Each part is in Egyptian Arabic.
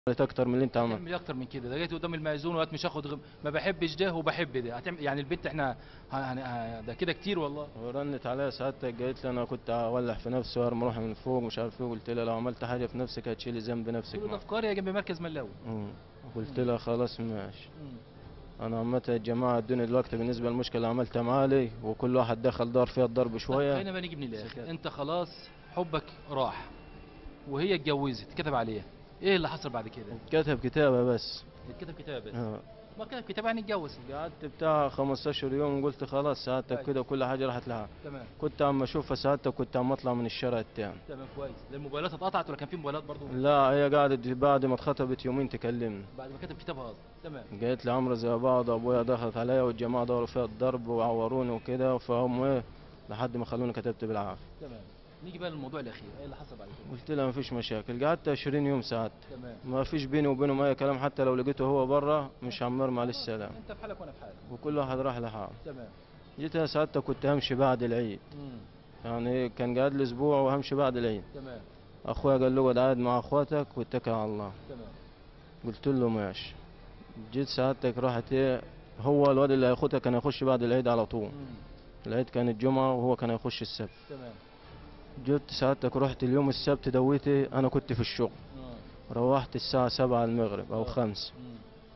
عملت اكتر من اللي انت عملت تعمل اكتر من كده ده جيت قدام المأذون وقت مش هاخد غ... ما بحبش ده وبحب ده هتعمل يعني البت احنا ه... هن... ه... ده كده كتير والله ورنت عليا سعادتك قالت لي انا كنت اولع في نفسي وارمي روحي من فوق مش عارف ايه قلت لها لو عملت حاجه في نفسك هتشيلي ذنب نفسك كل ده معاك. في قريه جنب مركز ملاوي مم. قلت لها خلاص ماشي مم. انا عمت الجماعه الدنيا دلوقتي بالنسبه للمشكله اللي عملتها معالي وكل واحد دخل دار فيها الضرب شويه خلينا بقى نيجي من الاخر سكت. انت خلاص حبك راح وهي اتجوزت كتب عليها ايه اللي حصل بعد كده كتب كتابه بس اتكتب كتاب بس آه. ما كتب كتاب يعني اتجوز قعدت بتاع 15 يوم قلت خلاص سعادتك كويس. كده وكل حاجه راحت لها تمام كنت عم اشوفها سعادتك كنت عم اطلع من الشارع التاني تمام كويس ده الموبايلات اتقطعت ولا كان في موبايلات برضو لا هي قعدت بعد ما اتخطبت يومين تكلمني بعد ما كتب كتابها قصدي تمام قالت لي عمرو زي بعض ابويا دخلت عليا والجماعه دوروا فيها الضرب وعوروني وكده فهم ايه لحد ما خلوني كتبت بالعافيه تمام نيجي بقى للموضوع الاخير ايه اللي حصل بعد كده قلت لها مفيش مشاكل قعدت 20 يوم ساعات تمام ما فيش بيني وبينهم اي كلام حتى لو لقيته هو برا مش عمار مع السلام انت في حالك وانا في حالي وكل واحد راح لحاله تمام جيت أنا ساعتها كنت همشي بعد العيد مم. يعني كان قاعد لي اسبوع وهمشي بعد العيد تمام اخويا قال له اقعد قاعد مع اخواتك واتكل على الله تمام قلت له ماشي جيت سعادتك راحت ايه هو الواد اللي هياخدها كان يخش بعد العيد على طول مم. العيد كان الجمعة وهو كان يخش السبت تمام جبت سعادتك رحت اليوم السبت دويتي انا كنت في الشغل آه. روحت الساعة سبعة المغرب او آه. خمس مم.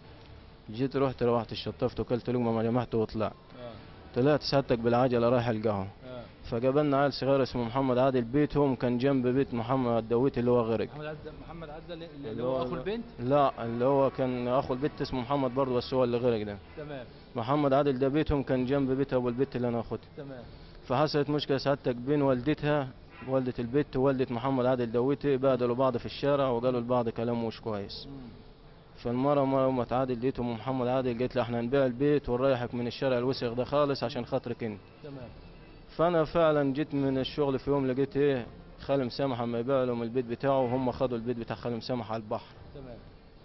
جيت رحت روحت الشطفت وكلت لقمة مع جماعتي وطلعت اه طلعت سعادتك بالعجلة رايح القهوة اه فقابلنا عيل صغير اسمه محمد عادل بيتهم كان جنب بيت محمد دويتي اللي هو غرق محمد عزة محمد عزة اللي, اللي اللي هو هو اخو البنت لا اللي هو كان اخو البت اسمه محمد برضه بس هو اللي غرق ده تمام محمد عادل ده بيتهم كان جنب بيت ابو البت اللي انا اخدها تمام فحصلت مشكله سعادتك بين والدتها والدة البت ووالدة محمد عادل دويتي بادلوا بعض في الشارع وقالوا لبعض كلام مش كويس مم. فالمرة مرة أمة عادل لقيت أم محمد عادل قالت لي احنا هنبيع البيت ونريحك من الشارع الوسخ ده خالص عشان خاطرك انت تمام فأنا فعلا جيت من الشغل في يوم لقيت ايه خالي مسامح اما يبيع لهم البيت بتاعه وهم خدوا البيت بتاع خالي مسامح على البحر تمام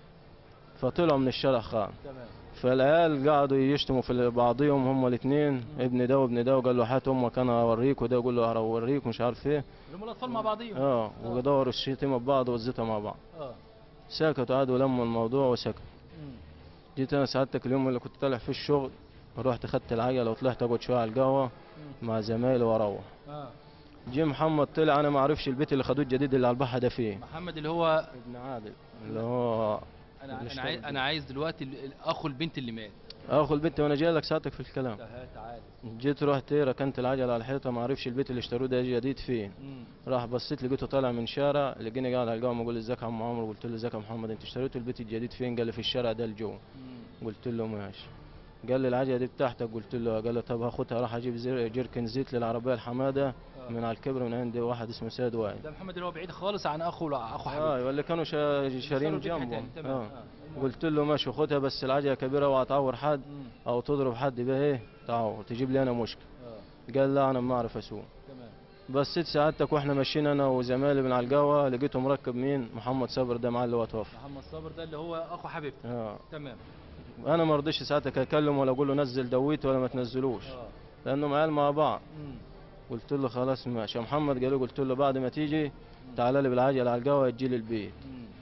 فطلعوا من الشارع خان تمام فالعيال قعدوا يشتموا في بعضهم هم الاثنين ابن ده وابن ده وقال له هات امك انا اوريك وده يقول له اوريك مش عارف ايه اللي هم الاطفال مع بعضيهم اه ودوروا الشتيمه ببعض والزيطه مع بعض اه سكتوا قعدوا لموا الموضوع وسكتوا مم. جيت انا سعادتك اليوم اللي كنت طالع فيه الشغل رحت خدت العجله وطلعت اقعد شويه على القهوه مم. مع زمايلي واروح اه جه محمد طلع انا ما اعرفش البيت اللي خدوه الجديد اللي على البحر ده فيه محمد اللي هو ابن عادل اللي هو انا اللي انا عايز اشتغل انا عايز دلوقتي ال- ال- اخو البنت اللي مات اخو البنت وانا جاي لك ساعتك في الكلام تعال تعال جيت رحت إيه، ركنت العجله على الحيطه ما اعرفش البيت اللي اشتروه ده جديد فين مم. راح بصيت لقيته طالع من شارع لقيني قاعد على القهوه بقول ازيك يا عم عمرو قلت له ازيك يا محمد انت اشتريتوا البيت الجديد فين قال لي في الشارع ده الجو مم. قلت له ماشي قال لي العجله دي بتاعتك قلت له قال له طب هاخدها راح اجيب زر- جيركن زيت للعربيه الحماده آه. من على الكبر من عند واحد اسمه سيد واعي ده محمد اللي هو بعيد خالص عن اخو اخو حبيبي اه اللي كانوا شا- اشتروا شارين البيت جنبه تاني، تمام. اه آه. قلت له ماشي خدها بس العجله كبيره وهتعور حد مم. او تضرب حد بها ايه تعور تجيب لي انا مشكله اه قال لا انا ما اعرف اسوق تمام بصيت سعادتك واحنا ماشيين انا وزمايلي من على القهوه لقيته مركب مين محمد صبر ده معاه اللي هو توفى محمد صابر ده اللي هو اخو حبيبتي اه تمام انا ما رضيتش ساعتك اكلم ولا اقول له نزل دويت ولا ما تنزلوش اه لانهم عيال مع بعض مم. قلت له خلاص ماشي يا محمد قال له قلت له بعد ما تيجي تعال لي بالعجله على القهوه تجي لي البيت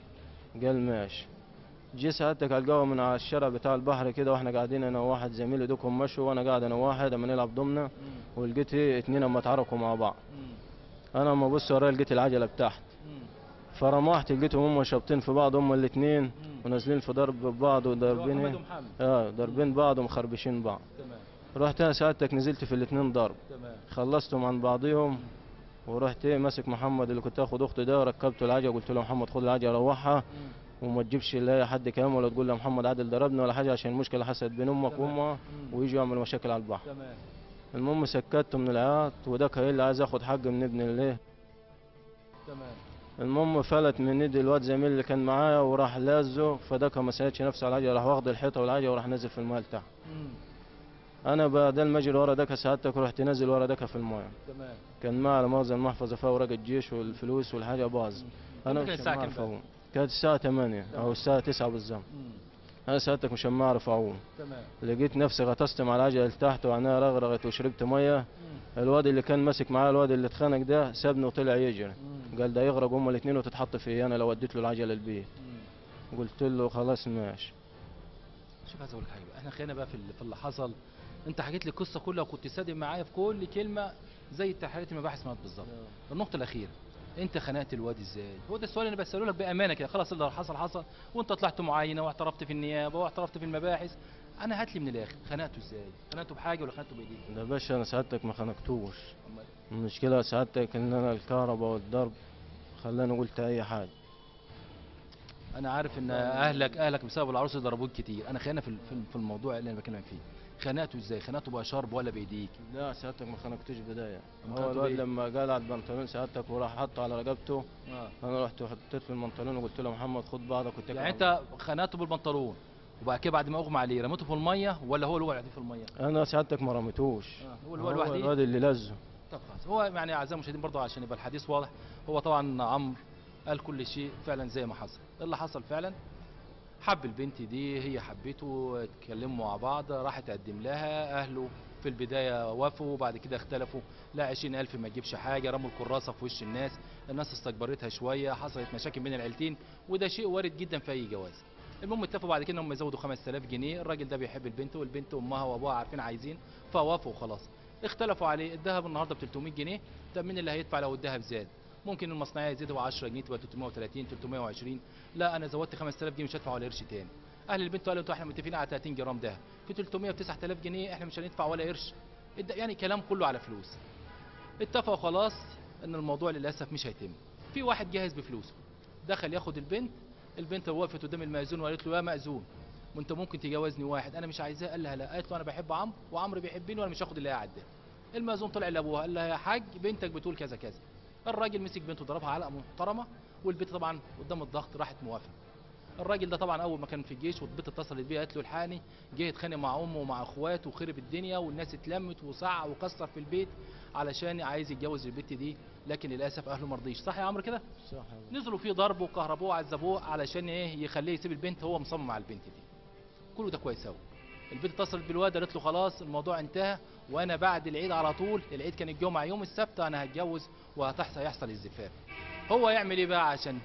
مم. قال ماشي جي سعادتك على القهوه من على الشارع بتاع البحر كده واحنا قاعدين انا وواحد زميلي دوكم مشوا وانا قاعد انا وواحد اما نلعب ضمنه مم. ولقيت إيه اتنين اما اتعاركوا مع بعض مم. انا اما ابص ورايا لقيت العجله بتاعت مم. فرمحت لقيتهم هم شابطين في بعض هم الاتنين مم. ونازلين في ضرب ببعض اللي هو وضاربين محمد إيه؟ ومحمد اه ضاربين بعض ومخربشين بعض تمام رحت انا سعادتك نزلت في الاتنين ضرب تمام خلصتهم عن بعضهم ورحت ايه ماسك محمد اللي كنت اخد اخته ده وركبته العجله قلت له محمد خد العجله روحها مم. وما تجيبش لاي حد كلام ولا تقول له محمد عادل ضربني ولا حاجه عشان المشكله حصلت بين امك تمام. وامها مم. ويجوا يعملوا مشاكل على البحر تمام المهم سكته من العياط وده كان اللي عايز اخد حق من ابن الايه تمام المهم فلت من ايدي الواد زميل اللي كان معايا وراح لازه فده كان ما ساعدش نفسه على العجله راح واخد الحيطه والعجله وراح نازل في الماء تحت مم. انا بدل ما اجري ورا دكه سعادتك رحت نازل ورا دكه في الماء تمام كان معي على مؤاخذة المحفظه فيها اوراق الجيش والفلوس والحاجه باظ انا كانت مش الساعة عارف كام بقى؟ اعوم كانت الساعه 8 تمام. او الساعه 9 بالظبط مم. انا ساعتك مش ما اعرف اعوم تمام لقيت نفسي غطست مع العجله لتحت وعينيها رغرغت وشربت ميه مم. الواد اللي كان ماسك معايا الواد اللي اتخانق ده سابني وطلع يجري مم. قال ده يغرق هما الاثنين وتتحط فيا انا لو وديت له العجله البيت مم. قلت له خلاص ماشي شوف عايز اقول لك حاجه بقى احنا خلينا بقى في ال- في اللي حصل انت حكيت لي القصه كلها وكنت صادق معايا في كل كلمه زي تحريات المباحث معاك بالظبط النقطه الاخيره انت خنقت الواد ازاي هو ده السؤال اللي انا بساله لك بامانه كده خلاص اللي حصل حصل وانت طلعت معاينه واعترفت في النيابه واعترفت في المباحث انا هات لي من الاخر خنقته ازاي خنقته بحاجه ولا خنقته بايديك ده باشا انا سعادتك ما خنقتوش أمال المشكلة سعادتك ان انا الكهرباء والضرب خلاني قلت اي حاجة انا عارف ان اهلك اهلك بسبب العروسه ضربوك كتير انا خلينا في ال- في ال- في الموضوع اللي انا بكلمك فيه خنقته ازاي خنقته بقى شرب ولا بايديك لا سعادتك ما خنقتوش بداية أما هو خنقته الواد بإيه؟ لما قال على البنطلون سعادتك وراح حطه على رقبته اه انا رحت وحطيت له البنطلون وقلت له محمد خد بعضك واتكل يعني على انت خنقته بالبنطلون وبعد كده بعد ما اغمى عليه رميته في الميه ولا هو اللي وقع في الميه الله. انا سعادتك ما رميتوش هو اللي هو لوحده الواد اللي لزه طب خلاص هو يعني اعزائي المشاهدين برضه عشان يبقى الحديث واضح هو طبعا عمرو قال كل شيء فعلا زي ما حصل اللي حصل فعلا حب البنت دي هي حبته اتكلموا مع بعض راح تقدم لها اهله في البداية وافقوا وبعد كده اختلفوا لا عشرين ألف ما تجيبش حاجة رموا الكراسة في وش الناس الناس استكبرتها شوية حصلت مشاكل بين العيلتين وده شيء وارد جدا في أي جواز المهم اتفقوا بعد كده انهم يزودوا 5000 جنيه الراجل ده بيحب البنت والبنت امها وابوها عارفين عايزين فوافقوا خلاص اختلفوا عليه الذهب النهارده ب 300 جنيه طب مين اللي هيدفع لو الذهب زاد ممكن المصنعيه يزيدوا 10 جنيه تبقى 330 320 لا انا زودت 5000 جنيه مش هدفع ولا قرش تاني اهل البنت قالوا انتوا احنا متفقين على 30 جرام دهب في 300 ب 9000 جنيه احنا مش هندفع ولا قرش الد- يعني كلام كله على فلوس اتفقوا خلاص ان الموضوع للاسف مش هيتم في واحد جاهز بفلوسه دخل ياخد البنت البنت وقفت قدام المأذون وقالت له يا مأذون وانت ممكن تجوزني واحد انا مش عايزاه قال لها لا قالت له انا بحب عمرو وعمرو بيحبني وانا مش هاخد اللي قاعد ده المأذون طلع لابوها قال لها يا حاج بنتك بتقول كذا كذا الراجل مسك بنته ضربها علقه محترمه والبنت طبعا قدام الضغط راحت موافقه الراجل ده طبعا اول ما كان في الجيش والبنت اتصلت بيه قالت له الحقني جه يتخانق مع امه ومع اخواته وخرب الدنيا والناس اتلمت وسع وكسر في البيت علشان عايز يتجوز البنت دي لكن للاسف اهله مرضيش صح يا عمرو كده صح يا باشا. نزلوا فيه ضرب وكهربوه وعذبوه علشان ايه يخليه يسيب البنت هو مصمم على البنت دي كله ده كويس قوي البنت اتصلت بالواد قالت له خلاص الموضوع انتهى وانا بعد العيد على طول العيد كان الجمعه يوم السبت انا هتجوز وهتحصل يحصل الزفاف هو يعمل ايه بقى عشان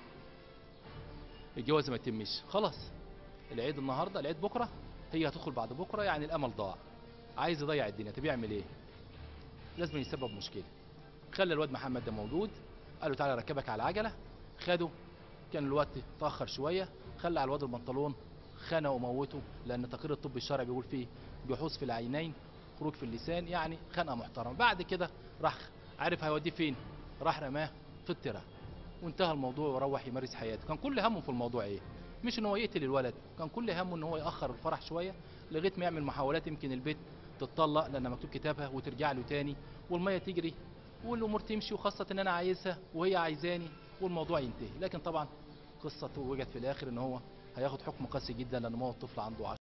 الجواز ما يتمش خلاص العيد النهارده العيد بكره هي هتدخل بعد بكره يعني الامل ضاع عايز يضيع الدنيا طب يعمل ايه لازم يسبب مشكله خلى الواد محمد ده موجود قال له تعالى اركبك على العجله خده كان الوقت اتاخر شويه خلى على الواد البنطلون خانه وموته لان تقرير الطب الشرعي بيقول فيه جحوظ في العينين خروج في اللسان يعني خنقه محترمه بعد كده راح عارف هيوديه فين راح رماه في الترع وانتهى الموضوع وروح يمارس حياته كان كل همه في الموضوع ايه مش ان هو يقتل الولد كان كل همه ان هو ياخر الفرح شويه لغايه ما يعمل محاولات يمكن البيت تتطلق لان مكتوب كتابها وترجع له تاني والميه تجري والامور تمشي وخاصه ان انا عايزها وهي عايزاني والموضوع ينتهي لكن طبعا قصه وجد في الاخر ان هو هياخد حكم قاسي جدا لان هو الطفل عنده